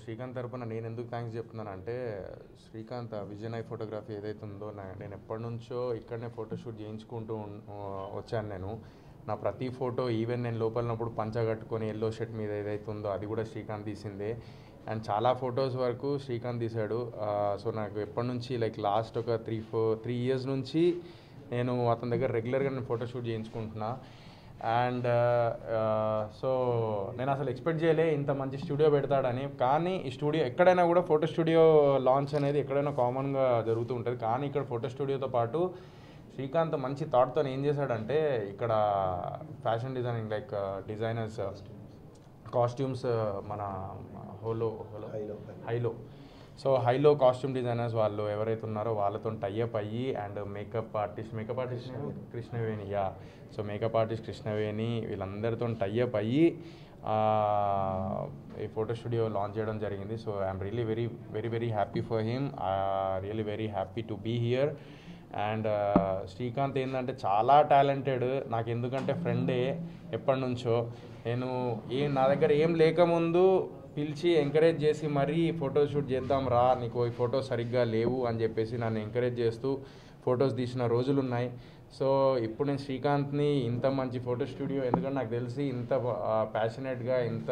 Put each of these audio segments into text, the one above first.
శ్రీకాంత్ తరపున నేను ఎందుకు థ్యాంక్స్ చెప్తున్నానంటే శ్రీకాంత్ విజయనాయ్ ఫోటోగ్రఫీ ఏదైతే ఉందో నా- నేను ఎప్పటి నుంచో ఇక్కడనే ఫోటోషూట్ చేయించుకుంటూ ఉన్- ఆ, వచ్చాను నేను నా ప్రతి ఫోటో ఈవెన్ నేను లోపలనప్పుడు పంచ కట్టుకొని ఎల్లో షర్ట్ మీద ఏదైతే ఉందో అది కూడా శ్రీకాంత్ తీసిందే అండ్ చాలా ఫొటోస్ వరకు శ్రీకాంత్ తీశాడు సో నాకు ఎప్పటి నుంచి లైక్ లాస్ట్ ఒక త్రీ ఫోర్ త్రీ ఇయర్స్ నుంచి నేను అతని దగ్గర రెగ్యులర్గా నేను ఫోటోషూట్ చేయించుకుంటున్నా అండ్ సో నేను అసలు ఎక్స్పెక్ట్ చేయలే ఇంత మంచి స్టూడియో పెడతాడని కానీ ఈ స్టూడియో ఎక్కడైనా కూడా ఫోటో స్టూడియో లాంచ్ అనేది ఎక్కడైనా కామన్గా జరుగుతూ ఉంటుంది కానీ ఇక్కడ ఫోటో స్టూడియోతో పాటు శ్రీకాంత్ మంచి థాట్తో ఏం చేశాడంటే ఇక్కడ fashion designing like designers costumes మన హోలో హోలో హైలో. హైలో సో హైలో కాస్ట్యూమ్ డిజైనర్స్ వాళ్ళు ఎవరైతే ఉన్నారో వాళ్ళతో టైఅప్ అయ్యి and makeup artist makeup artist Krishnaveni yeah so makeup artist Krishnaveni వీళ్ళందరితో టైఅప్ అయ్యి ఆ, ఈ ఫోటో స్టూడియో లాంచ్ చేయడం జరిగింది so I'm really very very very happy for him really very happy to be here and Srikanth ఏంటంటే చాలా టాలెంటెడ్ నాకు ఎందుకంటే ఫ్రెండే ఎప్పటి నుంచో నేను ఏ నా దగ్గర ఏం లేకముందు పిలిచి ఎంకరేజ్ చేసి మరీ ఫోటో షూట్ చేద్దాం రా నీకు ఈ ఫోటో సరిగ్గా లేవు అని చెప్పేసి నన్ను ఎంకరేజ్ చేస్తూ ఫొటోస్ తీసిన రోజులు ఉన్నాయి సో ఇప్పుడు నేను శ్రీకాంత్ని ఇంత మంచి ఫోటో స్టూడియో ఎందుకంటే నాకు తెలిసి ఇంత ప్యాషనెట్గా ఇంత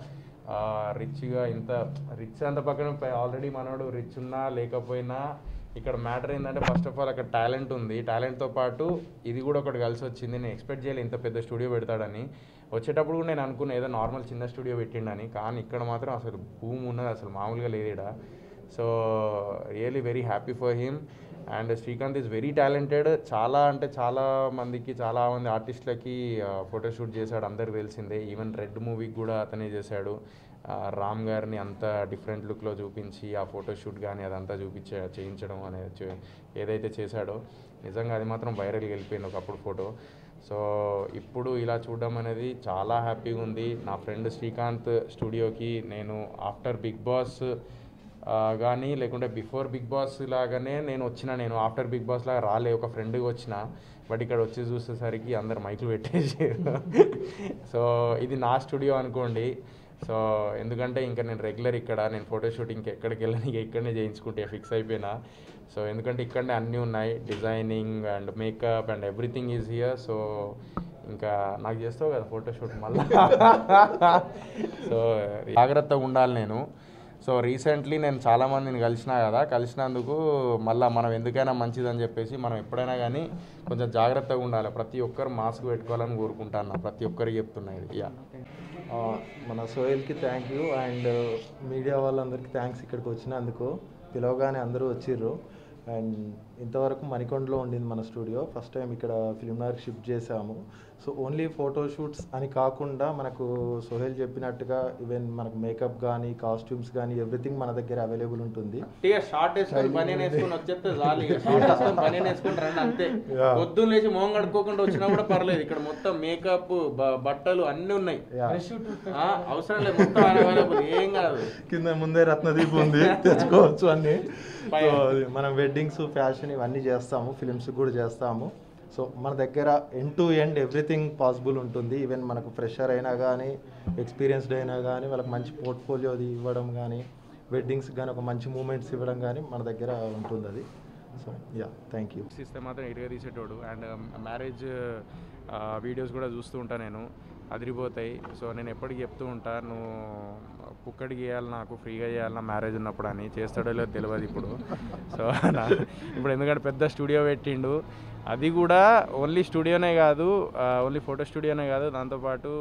రిచ్గా ఇంత రిచ్ అంత పక్కన ఆల్రెడీ మనోడు రిచ్ ఉన్నా లేకపోయినా ఇక్కడ మ్యాటర్ ఏంటంటే ఫస్ట్ ఆఫ్ ఆల్ అక్కడ టాలెంట్ ఉంది టాలెంట్తో పాటు ఇది కూడా ఒకటి కలిసి వచ్చింది నేను ఎక్స్పెక్ట్ చేయలేదు ఇంత పెద్ద స్టూడియో పెడతాడని వచ్చేటప్పుడు కూడా నేను అనుకున్నా ఏదో నార్మల్ చిన్న స్టూడియో పెట్టిండని కానీ ఇక్కడ మాత్రం అసలు భూమి ఉన్నది అసలు మామూలుగా లేదు ఈడ so really very happy for him and Srikanth is very talented చాలా అంటే చాలా మందికి చాలా మంది ఆర్టిస్టులకి ఫోటోషూట్ చేశాడు అందరికి తెలిసిందే ఈవెన్ రెడ్ మూవీకి కూడా అతనే చేశాడు ఆ, రామ్ గారిని అంత డిఫరెంట్ లుక్లో చూపించి ఆ ఫోటోషూట్ కానీ అదంతా చూపించే చేయించడం అనేది చే- ఏదైతే చేశాడో నిజంగా అది మాత్రం వైరల్గా వెళ్ళిపోయింది ఒకప్పుడు ఫోటో సో ఇప్పుడు ఇలా చూడడం అనేది చాలా హ్యాపీగా ఉంది నా ఫ్రెండ్ శ్రీకాంత్ స్టూడియోకి నేను ఆఫ్టర్ బిగ్ బాస్ కానీ లేకుంటే బిఫోర్ బిగ్ బాస్ లాగానే నేను వచ్చిన నేను ఆఫ్టర్ బిగ్ బాస్ లాగా రాలే ఒక ఫ్రెండ్గా వచ్చిన బట్ ఇక్కడ వచ్చి చూసేసరికి అందరు మైకులు పెట్టేసారు సో ఇది నా స్టూడియో అనుకోండి సో ఎందుకంటే ఇంకా నేను రెగ్యులర్ ఇక్కడ నేను ఫోటో షూటింగ్ ఎక్కడికి వెళ్ళని ఇక ఇక్కడనే చేయించుకుంటే ఫిక్స్ అయిపోయినా సో ఎందుకంటే ఇక్కడనే అన్నీ ఉన్నాయి designing and makeup and everything is here so ఇంకా నాకు చేస్తావు కదా ఫోటోషూట్ మళ్ళీ సో జాగ్రత్తగా ఉండాలి నేను సో రీసెంట్లీ నేను చాలామందిని కలిసినా కదా కలిసినందుకు మళ్ళీ మనం ఎందుకైనా మంచిదని చెప్పేసి మనం ఎప్పుడైనా కానీ కొంచెం జాగ్రత్తగా ఉండాలి ప్రతి ఒక్కరు మాస్క్ పెట్టుకోవాలని కోరుకుంటాను ప్రతి ఒక్కరికి చెప్తున్నా ఇది యా ఆ, మన సోహెల్కి థ్యాంక్ యూ అండ్ మీడియా వాళ్ళందరికీ థ్యాంక్స్ ఇక్కడికి వచ్చినందుకు పిలవగానే అందరూ వచ్చిర్రు అండ్ ఇంతవరకు మణికొండలో ఉండింది మన స్టూడియో ఫస్ట్ టైం ఇక్కడ ఫిల్మ్నగర్కి షిఫ్ట్ చేసాము సో ఓన్లీ ఫోటో షూట్స్ అని కాకుండా మనకు సోహెల్ చెప్పినట్టుగా ఈవెన్ మనకు మేకప్ కానీ కాస్ట్యూమ్స్ కానీ ఎవ్రీథింగ్ మన దగ్గర అవైలబుల్ ఉంటుంది షార్ట్ వేసుకొని బనియన్ వేసుకొని వచ్చేస్తే చాలు ఇక షార్ట్ వేసుకొని బనియన్ వేసుకొని రండి అంతే Yeah. పొద్దున్న లేచి మొహం కడుక్కోకుండా వచ్చినా కూడా పర్లేదు ఇక్కడ మొత్తం మేకప్ బట్టలు అన్నీ ఉన్నాయి Yeah. ఆ, అవసరం లేదు మొత్తం అవైలబుల్ ఏం కాదు కింద ముందే రత్నదీప్ ఉంది తెచ్చుకోవచ్చు అన్ని పై- సో అది మనం వెడ్డింగ్స్ ఫ్యాషన్ ఇవన్నీ చేస్తాము ఫిలిమ్స్ కూడా చేస్తాము సో మన దగ్గర end to end everything possible ఉంటుంది ఈవెన్ మనకు ఫ్రెషర్ అయినా కానీ ఎక్స్పీరియన్స్డ్ అయినా కానీ వాళ్ళకి మంచి పోర్ట్ఫోలియోది ఇవ్వడం కానీ వెడ్డింగ్స్ కానీ ఒక మంచి మూమెంట్స్ ఇవ్వడం కానీ మన దగ్గర ఉంటుంది అది సో యా థ్యాంక్ యూ ఇస్తే మాత్రం ఇరుగా తీసేటోడు అండ్ మ్యారేజ్ వీడియోస్ కూడా చూస్తూ ఉంటా నేను అదిరిపోతాయి సో నేను ఎప్పటికీ చెప్తూ ఉంటా నువ్వు పుక్కడికి చేయాలి నాకు ఫ్రీగా చేయాలి నా మ్యారేజ్ ఉన్నప్పుడు అని చేస్తాడో లేదో తెలియదు ఇప్పుడు సో నా ఇప్పుడు ఎందుకంటే పెద్ద స్టూడియో పెట్టిండు అది కూడా ఓన్లీ స్టూడియోనే కాదు ఓన్లీ ఫోటో స్టూడియోనే కాదు దాంతోపాటు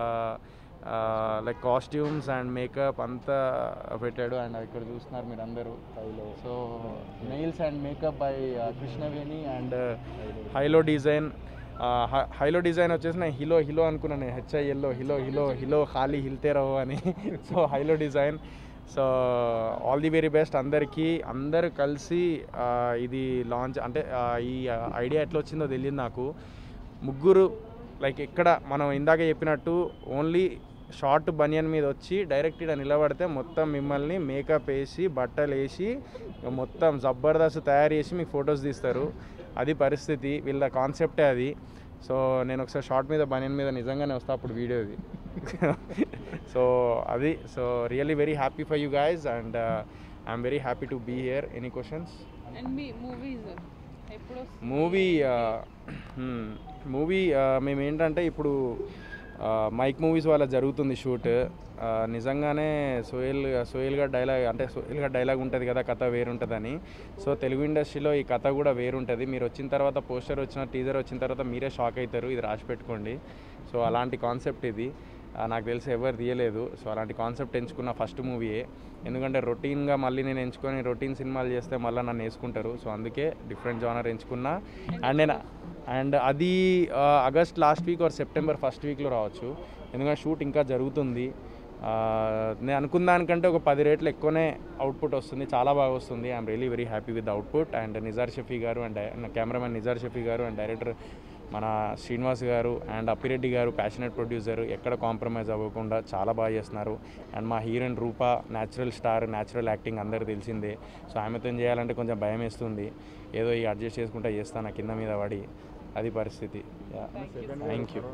లైక్ కాస్ట్యూమ్స్ అండ్ మేకప్ అంతా పెట్టాడు అండ్ ఇక్కడ చూస్తున్నారు మీరు అందరూ so nails and makeup by Krishnaveni and హైలో డిజైన్ హైలో డిజైన్ వచ్చేసి నేను హిలో హిలో అనుకున్నాను హెచ్ఐఎల్లో హిలో హిలో హిలో ఖాళీ హిల్తే రహో అని సో హైలో design so all the very best అందరికీ అందరు కలిసి ఆ, ఇది లాంచ్ అంటే ఆ, ఈ ఐడియా ఎట్లా వచ్చిందో తెలియదు నాకు ముగ్గురు లైక్ ఇక్కడ మనం ఇందాక చెప్పినట్టు ఓన్లీ షార్ట్ బనియన్ మీద వచ్చి డైరెక్ట్ ఇక్కడ నిలబడితే మొత్తం మిమ్మల్ని మేకప్ వేసి బట్టలు వేసి ఇక మొత్తం జబర్దస్త్ తయారు చేసి మీకు ఫొటోస్ తీస్తారు అది పరిస్థితి వీళ్ళ కాన్సెప్టే అది సో నేను ఒకసారి షార్ట్ మీద బనియన్ మీద నిజంగానే వస్తా అప్పుడు వీడియో ఇది సో అది so really very happy for you guys and I'm very happy to be here any questions and మీ మూవీస్ ఎప్పుడు వస్తుంది? మూవీ మూవీ మేము ఏంటంటే ఇప్పుడు మైక్ మూవీస్ వాళ్ళ జరుగుతుంది షూట్ నిజంగానే సోయల్ సోయల్ గారి డైలాగ్ అంటే సోయల్ గారి డైలాగ్ ఉంటుంది కదా కథ వేరుంటుందని సో తెలుగు ఇండస్ట్రీలో ఈ కథ కూడా వేరుంటుంది మీరు వచ్చిన తర్వాత పోస్టర్ వచ్చిన టీజర్ వచ్చిన తర్వాత మీరే షాక్ అవుతారు ఇది రాసి పెట్టుకోండి సో అలాంటి కాన్సెప్ట్ ఇది ఆ, నాకు తెలిసి ఎవరు తీయలేదు సో అలాంటి కాన్సెప్ట్ ఎంచుకున్న ఫస్ట్ మూవీయే ఎందుకంటే రొటీన్గా మళ్ళీ నేను ఎంచుకొని రొటీన్ సినిమాలు చేస్తే మళ్ళీ నన్ను వేసుకుంటారు సో అందుకే డిఫరెంట్ జానర్ ఎంచుకున్నా అండ్ నేను అండ్ అది ఆ, August last week or September first వీక్లో రావచ్చు ఎందుకంటే షూట్ ఇంకా జరుగుతుంది ఆ, నేను అనుకున్న దానికంటే ఒక పది రేట్లు ఎక్కువనే అవుట్పుట్ వస్తుంది చాలా బాగా వస్తుంది I'm really very happy with output and Nizar Shafi గారు అండ్ కెమెరామెన్ నిజార్ షఫీ గారు అండ్ డైరెక్టర్ మన శ్రీనివాస్ గారు అండ్ అప్పిరెడ్డి గారు ప్యాషనెట్ ప్రొడ్యూసర్ ఎక్కడ కాంప్రమైజ్ అవ్వకుండా చాలా బాగా చేస్తున్నారు అండ్ మా heroine Rupa natural star natural acting అందరు తెలిసిందే సో ఆమెతో చేయాలంటే కొంచెం భయం వేస్తుంది ఏదో ఈ అడ్జస్ట్ చేసుకుంటా చేస్తాను కింద మీద పడి అది పరిస్థితి థ్యాంక్ యూ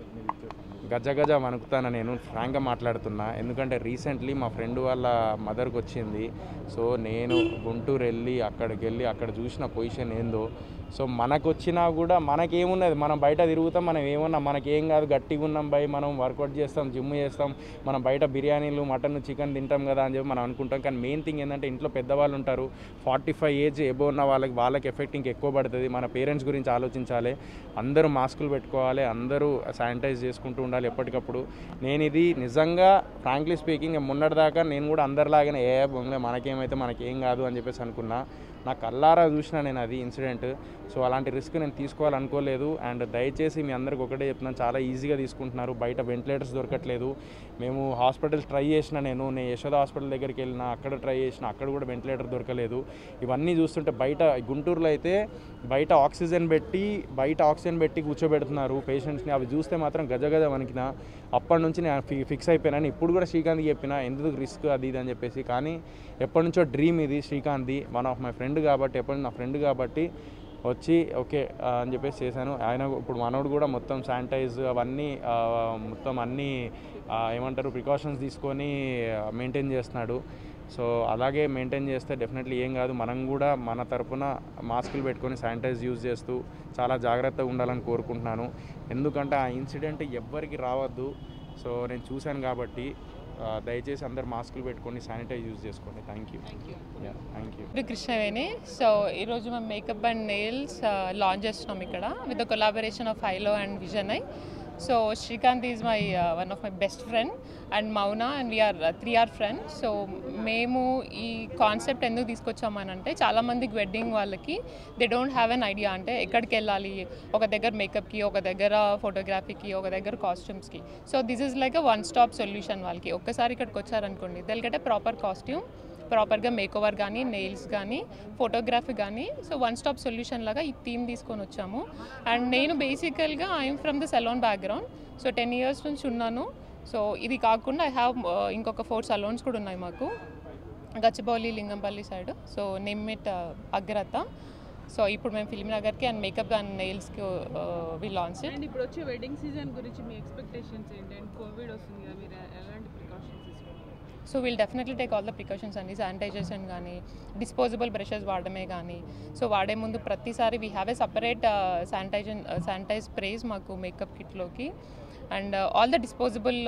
గజ గజ వణుకుతాను నేను ఫ్రాంక్గా మాట్లాడుతున్నా ఎందుకంటే రీసెంట్లీ మా ఫ్రెండ్ వాళ్ళ మదర్కి వచ్చింది సో నేను గుంటూరు వెళ్ళి అక్కడికి వెళ్ళి అక్కడ చూసిన పొజిషన్ ఏందో సో మనకు వచ్చినా కూడా మనకేమున్నది మనం బయట తిరుగుతాం మనం ఏమన్నా మనకేం కాదు గట్టిగా ఉన్నాం బై మనం వర్కౌట్ చేస్తాం జిమ్ చేస్తాం మనం బయట బిర్యానీలు మటన్ చికెన్ తింటాం కదా అని చెప్పి మనం అనుకుంటాం కానీ మెయిన్ థింగ్ ఏంటంటే ఇంట్లో పెద్దవాళ్ళు ఉంటారు ఫార్టీ ఫైవ్ ఏజ్ ఎబో ఉన్న వాళ్ళకి వాళ్ళకి ఎఫెక్ట్ ఇంకెక్కువ పడుతుంది మన పేరెంట్స్ గురించి ఆలోచించాలి అందరూ మాస్కులు పెట్టుకోవాలి అందరూ శానిటైజ్ చేసుకుంటూ ఉండాలి ఎప్పటికప్పుడు నేను ఇది నిజంగా ఫ్రాంక్లీ స్పీకింగ్ మొన్నటిదాకా నేను కూడా అందరిలాగానే ఏ బొంగ మనకేమైతే మనకేం కాదు అని చెప్పేసి అనుకున్నా నా కల్లారా చూసిన నేను అది ఇన్సిడెంట్ సో అలాంటి రిస్క్ నేను తీసుకోవాలనుకోలేదు అండ్ దయచేసి మీ అందరికి ఒకటే చెప్తున్నాను చాలా ఈజీగా తీసుకుంటున్నారు బయట వెంటిలేటర్స్ దొరకట్లేదు మేము హాస్పిటల్స్ ట్రై చేసిన నేను నేను యశోద హాస్పిటల్ దగ్గరికి వెళ్ళిన అక్కడ ట్రై చేసిన అక్కడ కూడా వెంటిలేటర్ దొరకలేదు ఇవన్నీ చూస్తుంటే బయట గుంటూరులో అయితే బయట ఆక్సిజన్ పెట్టి బయట ఆక్సిజన్ పెట్టి కూర్చోబెడుతున్నారు పేషెంట్స్ని అవి చూస్తే మాత్రం గజ గజ వణికిన అప్పటి నుంచి నేను ఫి ఫిక్స్ అయిపోయినాను ఇప్పుడు కూడా శ్రీకాంత్కి చెప్పిన ఎందుకు రిస్క్ అది ఇది అని చెప్పేసి కానీ ఎప్పటి నుంచో డ్రీమ్ ఇది శ్రీకాంత్ది వన్ ఆఫ్ మై ఫ్రెండ్ కాబట్టి ఎప్పటి నా ఫ్రెండ్ కాబట్టి వచ్చి ఓకే ఆ, అని చెప్పేసి చేశాను ఆయన ఇప్పుడు మనోడు కూడా మొత్తం శానిటైజ్ అవన్నీ ఆ, మొత్తం అన్నీ ఆ, ఏమంటారు ప్రికాషన్స్ తీసుకొని మెయింటైన్ చేస్తున్నాడు సో అలాగే మెయింటైన్ చేస్తే డెఫినెట్లీ ఏం కాదు మనం కూడా మన తరపున మాస్కులు పెట్టుకొని శానిటైజ్ యూజ్ చేస్తూ చాలా జాగ్రత్తగా ఉండాలని కోరుకుంటున్నాను ఎందుకంటే ఆ ఇన్సిడెంట్ ఎవ్వరికి రావద్దు సో నేను చూశాను కాబట్టి ఆ, దయచేసి అందరు మాస్కులు పెట్టుకొని శానిటైజ్ యూజ్ చేసుకోండి థ్యాంక్ యూ థ్యాంక్ యూ ఇప్పుడు కృష్ణవేణి సో ఈరోజు మేము మేకప్ అండ్ నెయిల్స్ లాంచ్ చేస్తున్నాం ఇక్కడ with the collaboration of Hailo and Vision I so Srikanth is my one of my best friend and Mouna and we're three are friend so మేము ఈ concept ఎందుకు తీసుకొచ్చామని అంటే చాలామందికి వెడ్డింగ్ వాళ్ళకి they don't have an idea అంటే ఎక్కడికి వెళ్ళాలి ఒక దగ్గర మేకప్కి ఒక దగ్గర ఫోటోగ్రఫీకి ఒక దగ్గర కాస్ట్యూమ్స్కి so this is like a one stop solution వాళ్ళకి ఒక్కసారి ఇక్కడికి వచ్చారనుకోండి they'll get a proper costume ప్రాపర్గా మేక్ ఓవర్ కానీ నెయిల్స్ కానీ ఫోటోగ్రఫీ కానీ సో వన్ స్టాప్ సొల్యూషన్ లాగా ఈ థీమ్ తీసుకొని వచ్చాము అండ్ నేను బేసికల్గా I'm from the salon background so ten years నుంచి ఉన్నాను సో ఇది కాకుండా ఐ హ్యావ్ ఇంకొక ఫోర్ సలోన్స్ కూడా ఉన్నాయి మాకు గచ్చిబౌలి లింగంపల్లి సైడ్ సో నిమ్మిట్ అగ్రత సో ఇప్పుడు మేము ఫిల్మ్ నగర్కి అండ్ మేకప్ అండ్ నెయిల్స్కి వి లాంచ్ అండ్ ఇప్పుడు వచ్చే వెడ్డింగ్ సీజన్ గురించి మీ ఎక్స్పెక్టేషన్స్ ఏంటి అండ్ కోవిడ్ వస్తుంది కదా మీరు ఎలాంటి ప్రికాషన్స్ తీసుకుంటారు so we'll definitely take all the precautions అండి శానిటైజేషన్ కానీ డిస్పోజబుల్ బ్రషెస్ వాడమే కానీ సో వాడే ముందు ప్రతిసారి we have a separate sanitization sanitize sprays మాకు మేకప్ కిట్లోకి and all the disposable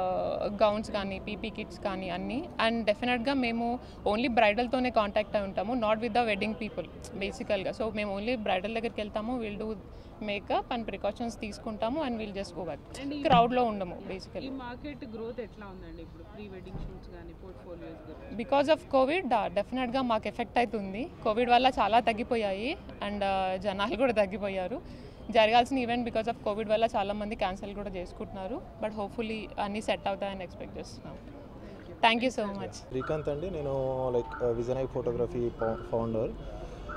gowns కానీ పీపీ కిట్స్ కానీ అన్నీ అండ్ డెఫినెట్గా మేము ఓన్లీ బ్రైడల్తోనే కాంటాక్ట్ అయి ఉంటాము not with the wedding people బేసికల్గా సో మేము ఓన్లీ బ్రైడల్ దగ్గరికి వెళ్తాము will do makeup and precautions తీసుకుంటాము and will just go back And ఈ- క్రౌడ్లో ఉండము బేసికలీ ఈ మార్కెట్ గ్రోత్ ఎట్లా ఉందండి ఇప్పుడు ప్రీ వెడ్డింగ్ షూట్స్ కానీ పోర్ట్ఫోలియోస్ గురించి బికాజ్ ఆఫ్ కోవిడ్ డెఫినెట్గా మాకు ఎఫెక్ట్ అవుతుంది కోవిడ్ వల్ల చాలా తగ్గిపోయాయి అండ్ జనాలు కూడా తగ్గిపోయారు జరగాల్సిన ఈవెంట్ బికాజ్ ఆఫ్ కోవిడ్ వల్ల చాలా మంది క్యాన్సిల్ కూడా చేసుకుంటున్నారు బట్ హోప్ఫుల్లీ అన్నీ సెట్ అవుతాయని ఎక్స్పెక్ట్ చేస్తున్నాం thank you so much Srikanth అండి నేను like Vision I photography founder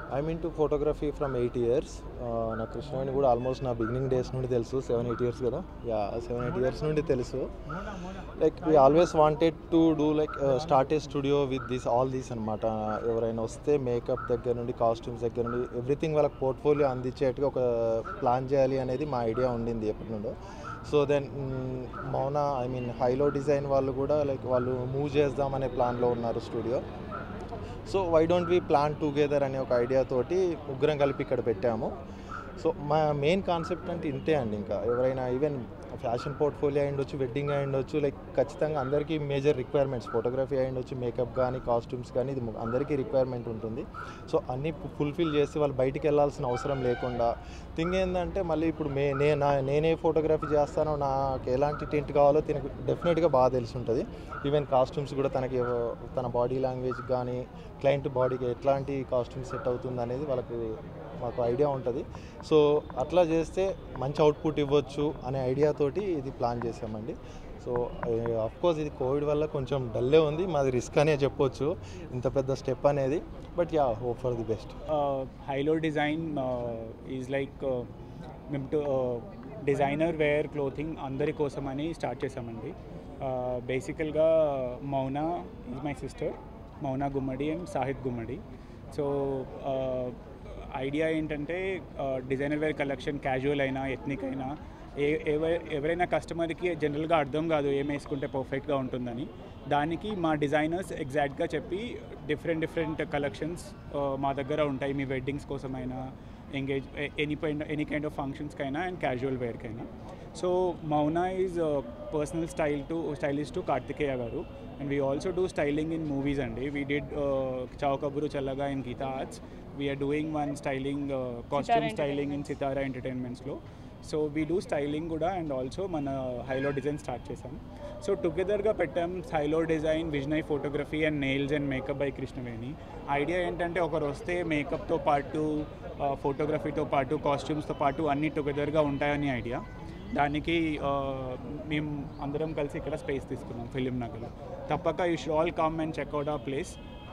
I mean to photography from eight years నా కృష్ణవేణి కూడా ఆల్మోస్ట్ నా బిగినింగ్ డేస్ నుండి తెలుసు సెవెన్ ఎయిట్ ఇయర్స్ కదా యా సెవెన్ ఎయిట్ ఇయర్స్ నుండి తెలుసు like we always wanted to do like start a studio with this all these అనమాట ఎవరైనా వస్తే మేకప్ దగ్గర నుండి కాస్ట్యూమ్స్ దగ్గర నుండి ఎవ్రీథింగ్ వాళ్ళకి పోర్ట్ఫోలియో అందించేట్టుగా ఒక ప్లాన్ చేయాలి అనేది మా ఐడియా ఉండింది ఎప్పటి నుండో so then Mouna I mean Hailo design వాళ్ళు కూడా లైక్ వాళ్ళు మూవ్ చేద్దామనే ప్లాన్లో ఉన్నారు studio so why don't we plan together అనే ఒక ఐడియా తోటి ముగ్గురం కలిపి ఇక్కడ పెట్టాము సో మా మెయిన్ కాన్సెప్ట్ అంటే ఇంతే అండి ఇంకా ఎవరైనా ఈవెన్ ఫ్యాషన్ పోర్ట్ఫోలియో అయి ఉండొచ్చు వెడ్డింగ్ అయి ఉండొచ్చు లైక్ ఖచ్చితంగా అందరికీ మేజర్ రిక్వైర్మెంట్స్ ఫోటోగ్రఫీ అయి ఉండొచ్చు మేకప్ కానీ కాస్ట్యూమ్స్ కానీ ఇది ము- అందరికీ రిక్వైర్మెంట్ ఉంటుంది సో అన్నీ ఫుల్ఫిల్ చేసి వాళ్ళు బయటికి వెళ్ళాల్సిన అవసరం లేకుండా థింగ్ ఏంటంటే మళ్ళీ ఇప్పుడు మే నే నా నేనే ఫోటోగ్రఫీ చేస్తానో నాకు ఎలాంటి టెంట్ కావాలో తనకు డెఫినెట్గా బాగా తెలిసి ఉంటుంది ఈవెన్ కాస్ట్యూమ్స్ కూడా తనకి ఎవ- తన బాడీ లాంగ్వేజ్ కానీ క్లయింట్ బాడీకి ఎట్లాంటి కాస్ట్యూమ్ సెట్ అవుతుంది అనేది వాళ్ళకి మాకు ఐడియా ఉంటుంది సో అట్లా చేస్తే మంచి అవుట్పుట్ ఇవ్వచ్చు అనే ఐడియా తోటి ఇది ప్లాన్ చేసామండి సో కోర్స్ ఇది కోవిడ్ వల్ల కొంచెం డల్లే ఉంది మాది రిస్క్ అనే చెప్పొచ్చు ఇంత పెద్ద స్టెప్ అనేది but yeah hope for the best Hailo design is like మేము డిజైనర్ వేర్ క్లోతింగ్ అందరి కోసం అని స్టార్ట్ చేసామండి బేసికల్గా Mouna is my sister Mouna Gummadi and Sahid Gummadi so idea ఏంటంటే డిజైనర్ వేర్ కలెక్షన్ క్యాజువల్ అయినా ఎథ్నిక్ అయినా ఏ ఎవ- ఎవరైనా కస్టమర్కి జనరల్గా అర్థం కాదు ఏం వేసుకుంటే పర్ఫెక్ట్గా ఉంటుందని దానికి మా డిజైనర్స్ ఎగ్జాక్ట్గా చెప్పి డిఫరెంట్ డిఫరెంట్ కలెక్షన్స్ మా దగ్గర ఉంటాయి మీ వెడ్డింగ్స్ కోసమైనా engage any any kind of ఫంక్షన్స్కైనా అండ్ క్యాజువల్ వేర్కైనా so Mouna is personal style to stylist to Karthikeya గారు and we also do styling in movies అండి we did Chaavu Kaburu Challaga in Geetha Arts we're doing one styling costume styling in Sithara ఎంటర్టైన్మెంట్స్లో so we do styling కూడా and also మన Hailo design start చేసాం so టుగెదర్గా పెట్టాం Hailo design Vision I photography and nails and makeup by Krishnaveni idea ఏంటంటే ఒకరు వస్తే మేకప్తో పాటు ఫోటోగ్రఫీతో పాటు కాస్ట్యూమ్స్తో పాటు అన్నీ టుగెదర్గా ఉంటాయని ఐడియా దానికి ఆ, మేము అందరం కలిసి ఇక్కడ స్పేస్ తీసుకున్నాం ఫిలిం నగర్లో తప్పక you should all come and check out ఆ place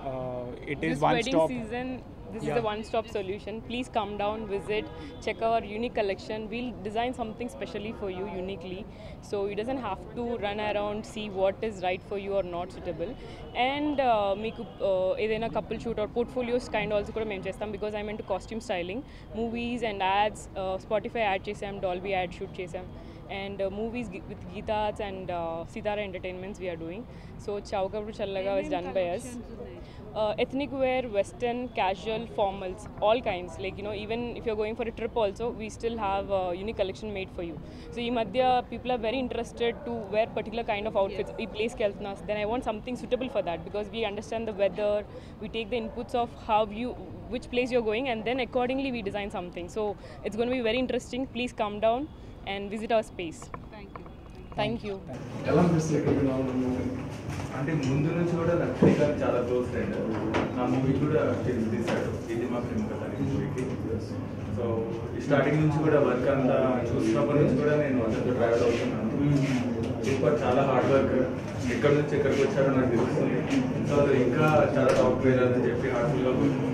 it is this one wedding stop season this is Yeah. a one stop solution please come down visit check our unique collection we'll design something specially for you uniquely so you doesn't have to run around see what is right for you or not suitable and uh, మీకు ఏదైనా couple shoot or portfolios kind also కూడా మేము చేస్తాం because I mean to costume styling movies and ads Spotify ad చేసాం Dolby ad shoot చేసాం and movies with Geetha's and Sithara entertainments we're doing so చౌకబు Challaga was done by us uh, ethnic wear, western, casual, formals, all kinds. Like you know, even if you're going for a trip, also we still have a unique collection made for you. So, in Madhya, people are very interested to wear particular kind of outfits. We place keltnas, then I want something suitable for that because we understand the weather. We take the inputs of how you, which place you're going, and then accordingly we design something. So, it's going to be very interesting. Please come down and visit our space. Thank you Thank you. ఎలా అనిపిస్తుంది ఇక్కడికి రావడం అంటే ముందు నుంచి కూడా లక్ష్మీ గారు చాలా క్లోజ్ ఫ్రెండ్ నా మూవీ కూడా ఫిల్మ్ తీశాడు ఇది మా ఫిల్మ్ కదా ఈ మూవీకి సో స్టార్టింగ్ నుంచి కూడా వర్క్ అంతా చూసినప్పటి నుంచి కూడా నేను అతనితో ట్రావెల్ అవుతున్నాను సూపర్ చాలా హార్డ్ వర్క్ ఎక్కడి నుంచి ఎక్కడికి వచ్చారో నాకు తెలుస్తుంది సో అది ఇంకా చాలా టాప్ వేయాలని చెప్పి హార్ట్ఫుల్గా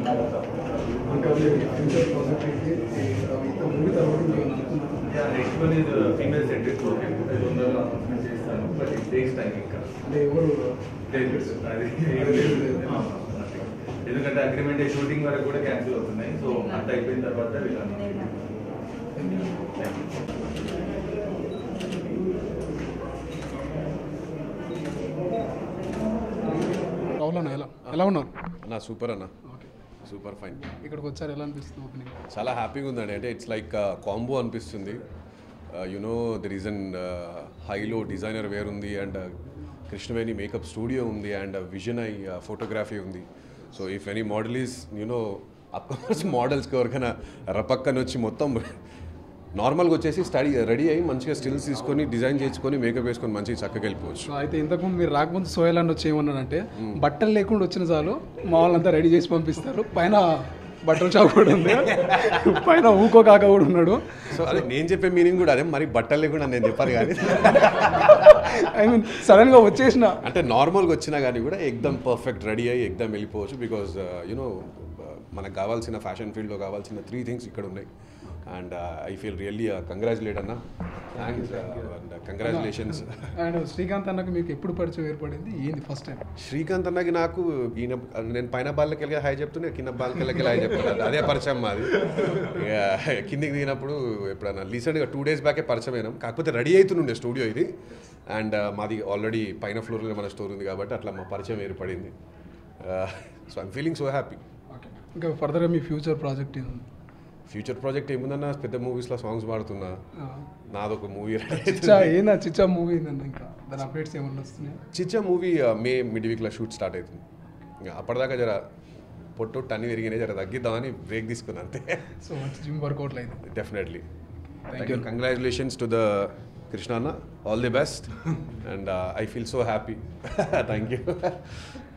ఇంకా ఫ్యూచర్ పాసిబిలిటీ ఇంత మూవీ తర్వాత మీరు అనుకున్నాను నెక్స్ట్ వన్ ఇది ఫీమేల్ సెంట్రిక్ ఓకే తొందరలో అనౌన్స్మెంట్ చేస్తాను బట్ ఇట్ టేక్స్ టైం ఇంకా అంటే ఎవరు లేదు అది ఏం లేదు. ఆ, nothing. ఎందుకంటే అగ్రిమెంట్ షూటింగ్ వరకు కూడా క్యాన్సిల్ అవుతున్నాయి సో అంత అయిపోయిన తర్వాత వీళ్ళని రాహుల్ అన్న ఎలా ఎలా ఉన్నారు అన్న సూపర్ అన్న సూపర్ ఫైన్ ఇక్కడికి వచ్చారు ఎలా అనిపిస్తుంది ఓపెనింగ్ చాలా హ్యాపీగా ఉందండి అంటే ఇట్స్ లైక్ కాంబో అనిపిస్తుంది you know the reason Hailo designer wear ఉంది అండ్ కృష్ణవేణి మేకప్ స్టూడియో ఉంది అండ్ విజన్ ఐ ఫోటోగ్రఫీ ఉంది so if any model is you know of course మోడల్స్కి ఎవరికైనా రపక్కన వచ్చి మొత్తం నార్మల్గా వచ్చేసి స్టడీ రెడీ అయ్యి మంచిగా స్టిల్స్ తీసుకొని డిజైన్ చేసుకొని మేకప్ వేసుకొని మంచిగా చక్కగా వెళ్ళిపోవచ్చు సో అయితే ఇంతకుముందు మీరు రాకముందు సోయల్ అని వచ్చి ఏమన్నాడంటే బట్టలు లేకుండా వచ్చిన చాలు మా వాళ్ళంతా రెడీ చేసి పంపిస్తారు పైన బట్టల షాప్ కూడా ఉంది పైన ఊకో కాక కూడా ఉన్నాడు సో అదే నేను చెప్పే మీనింగ్ కూడా అదే మరి బట్టలు లేకుండా నేను చెప్పాలి కానీ ఐ మీన్ సడన్గా వచ్చేసిన అంటే నార్మల్గా వచ్చినా కానీ కూడా ఎగ్దమ్ పర్ఫెక్ట్ రెడీ అయ్యి ఎగ్దమ్ వెళ్ళిపోవచ్చు బికాజ్ యూనో మనకు కావాల్సిన ఫ్యాషన్ ఫీల్డ్లో కావాల్సిన త్రీ థింగ్స్ ఇక్కడ ఉన్నాయి and I feel really congratulate అన్న thanks and congratulations and Srikanth అన్నకు మీకు ఎప్పుడు పరిచయం ఏర్పడింది ఏంది ఫస్ట్ టైం శ్రీకాంత్ అన్నకి నాకు ఈయన నేను పైన బాల్కి వెళ్ళి హాయ్ చెప్తున్నా కింద బాల్కి వెళ్ళి హాయ్ చెప్తాను అదే పరిచయం మాది ఇక కిందికి దిగినప్పుడు ఎప్పుడన్నా రీసెంట్గా టూ డేస్ బ్యాకే పరిచయం అయినాం కాకపోతే రెడీ అవుతుండే స్టూడియో ఇది అండ్ మాది ఆల్రెడీ పైన ఫ్లోర్లో మన స్టోర్ ఉంది కాబట్టి అట్లా మా పరిచయం ఏర్పడింది so I'm feeling so happy ఇంకా ఫర్దర్గా మీ ఫ్యూచర్ ప్రాజెక్ట్ ఏంది ఫ్యూచర్ ప్రాజెక్ట్ ఏముందన్న పెద్ద మూవీస్లో సాంగ్స్ పాడుతున్నా ఆ. నాదొక మూవీ చిచ్చా ఏందా చిచ్చా మూవీ ఏందన్న ఇంకా దాని అప్డేట్స్ ఏమన్నా వస్తున్నాయి చిచ్చా మూవీ మే మిడ్ వీక్లో షూట్ స్టార్ట్ అవుతుంది ఇంకా అప్పటిదాకా జర పొట్టు అన్ని విరిగినాయి జర తగ్గిద్దామని బ్రేక్ తీసుకున్నా అంతే సో మంచి జిమ్ వర్కౌట్లు అయితే definitely Thank you. Congratulations to the Krishna అన్న all the best and I feel so happy thank you